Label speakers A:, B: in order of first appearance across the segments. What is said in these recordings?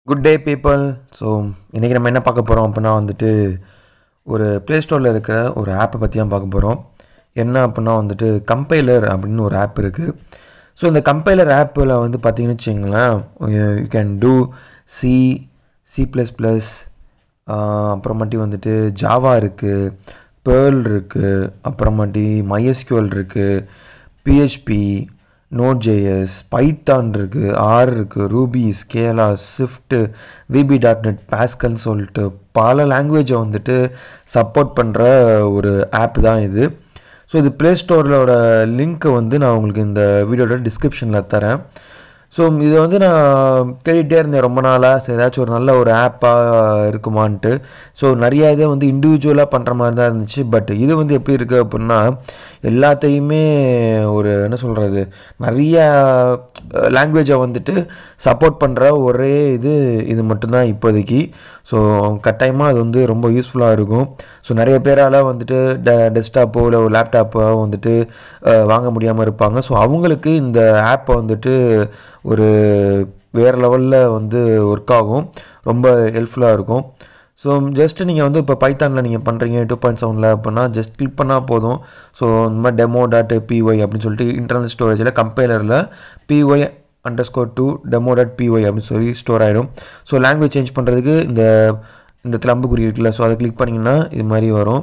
A: good day people so இன்றைக்கி நம்ம என்ன பார்க்க போகிறோம் அப்படின்னா வந்துட்டு ஒரு ப்ளே ஸ்டோரில் இருக்கிற ஒரு ஆப்பை பற்றி தான் பார்க்க போகிறோம் என்ன அப்படின்னா வந்துட்டு கம்பைலர் அப்படின்னு ஒரு ஆப் இருக்குது ஸோ இந்த கம்பைலர் ஆப்பில் வந்து பார்த்தீங்கன்னு வச்சிங்களேன் you can do C C plus plus அப்புறமாட்டி வந்துட்டு ஜாவா இருக்குது பேர்ல் இருக்குது அப்புறமாட்டி MySQL இருக்குது பிஹெச்பி நோட் ஜேஎஸ் பைத்தான் இருக்குது ஆர் இருக்குது Ruby Scala Swift VB dot net பேஸ்கல்னு சொல்லிட்டு பல லாங்குவேஜை வந்துட்டு சப்போர்ட் பண்ணுற ஒரு ஆப் தான் இது ஸோ இது ப்ளே ஸ்டோரோட லிங்க்கை வந்து நான் உங்களுக்கு இந்த வீடியோட டிஸ்கிரிப்ஷனில் தரேன் ஸோ இதை வந்து நான் தேடிட்டே இருந்தேன் ரொம்ப நாளாக சரி ஏதாச்சும் ஒரு நல்ல ஒரு ஆப்பாக இருக்குமான்ட்டு ஸோ நிறைய இதை வந்து இண்டிவிஜுவலாக பண்ணுற மாதிரி தான் இருந்துச்சு பட் இது வந்து எப்படி இருக்குது அப்படின்னா எல்லாத்தையுமே ஒரு என்ன சொல்கிறது நிறைய லாங்குவேஜை வந்துட்டு சப்போர்ட் பண்ணுற ஒரே இது இது மட்டும்தான் இப்போதைக்கு ஸோ கட்டாயமாக அது வந்து ரொம்ப யூஸ்ஃபுல்லாக இருக்கும் ஸோ நிறைய பேரால் வந்துட்டு ட டெஸ்க்டாப்போ இல்லை ஒரு லேப்டாப்போ வந்துட்டு அஹ், வாங்க முடியாமல் இருப்பாங்க ஸோ அவங்களுக்கு இந்த ஆப்பை வந்துட்டு ஒரு வேறு லெவலில் வந்து ஒர்க் ஆகும் ரொம்ப ஹெல்ப்ஃபுல்லாக இருக்கும் ஸோ ஜஸ்ட் நீங்கள் வந்து இப்போ பைத்தானில் நீங்கள் பண்ணுறீங்க டூ பாயிண்ட் செவனில் அப்படின்னா ஜஸ்ட் கிளிக் பண்ணால் போதும் ஸோ இந்த மாதிரி டெமோ டாட் பிஒய் அப்படின்னு சொல்லிட்டு இன்டர்னல் ஸ்டோரேஜில் கம்பைலரில் py underscore two demo dot py அப்படின்னு சொல்லி ஸ்டோர் ஆகிடும் ஸோ லாங்குவேஜ் சேஞ்ச் பண்ணுறதுக்கு இந்த இந்த கிளம்புக்குறி இருக்குல்ல ஸோ அதை கிளிக் பண்ணிங்கன்னா இது மாதிரி வரும்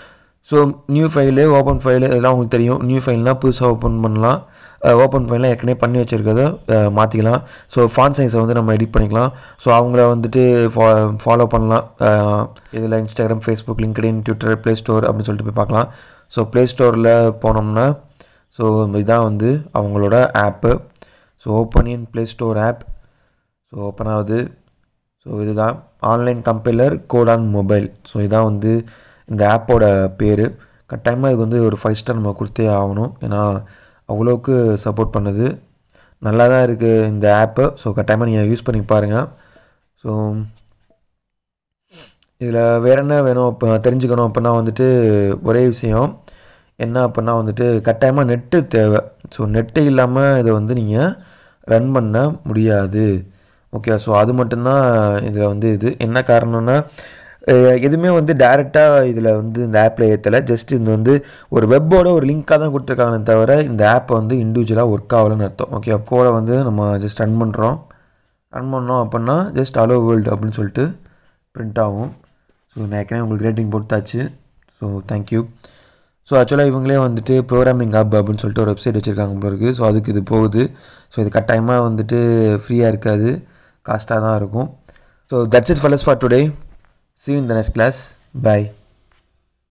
A: so new file open file இதெல்லாம் உங்களுக்கு தெரியும் நியூ ஃபைல்னால் புதுசாக ஓப்பன் பண்ணலாம் ஓப்பன் ஃபைல்லாம் ஏற்கனவே பண்ணி வச்சுருக்கத மாற்றிக்கலாம் ஸோ ஃபான் சைஸை வந்து நம்ம எடிட் பண்ணிக்கலாம் ஸோ அவங்கள வந்துட்டு ஃபா ஃபாலோ பண்ணலாம் இதில் Instagram Facebook LinkedIn Twitter Play Store அப்படின்னு சொல்லிட்டு போய் பார்க்கலாம் ஸோ ப்ளே ஸ்டோரில் போனோம்னா ஸோ இதுதான் வந்து அவங்களோட app so open in Play Store app so open ஆகுது ஸோ இதுதான் online compiler code on mobile so இதான் வந்து இந்த ஆப்போட பேர் கட்டாயமாக இதுக்கு வந்து ஒரு ஃபைவ் ஸ்டார் நம்ம கொடுத்தே ஆகணும் ஏன்னா அவ்வளோக்கு சப்போர்ட் பண்ணுது நல்லா தான் இருக்குது இந்த ஆப்பு ஸோ கட்டாயமாக நீங்கள் யூஸ் பண்ணி பாருங்கள் ஸோ இதில் வேற என்ன வேணும் இப்போ தெரிஞ்சுக்கணும் அப்படின்னா வந்துட்டு ஒரே விஷயம் என்ன அப்படின்னா வந்துட்டு கட்டாயமாக நெட்டு தேவை ஸோ நெட்டு இல்லாமல் இதை வந்து நீங்கள் ரன் பண்ண முடியாது ஓகே ஸோ அது மட்டும்தான் இதில் வந்து இது என்ன காரணம்னா அஹ், எதுவுமே வந்து டைரெக்டாக இதில் வந்து இந்த ஆப்பில் ஏற்றலை ஜஸ்ட் இது வந்து ஒரு வெப்போட ஒரு லிங்காக தான் கொடுத்துருக்காங்களே தவிர இந்த ஆப்பை வந்து இண்டிவிஜுவலாக ஒர்க் ஆகலைன்னு அர்த்தம் ஓகே கோடை வந்து நம்ம ஜஸ்ட் ரன் பண்ணுறோம் ரன் பண்ணோம் அப்படின்னா ஜஸ்ட் அலோ வேர்ல்டு அப்படின்னு சொல்லிட்டு பிரிண்ட் ஆகும் ஸோ நான் ஏற்கனவே உங்களுக்கு ரேட்டிங் போட்டாச்சு ஸோ தேங்க்யூ ஸோ ஆக்சுவலாக இவங்களே வந்துட்டு ப்ரோக்ராமிங் ஹப் அப்படின்னு சொல்லிட்டு ஒரு வெப்சைட் வச்சுருக்காங்க போல இருக்குது ஸோ அதுக்கு இது போகுது ஸோ இது கட்டாயமாக வந்துட்டு ஃப்ரீயாக இருக்காது காஸ்ட்டாக தான் இருக்கும் so that's it folks for today see you in the next class bye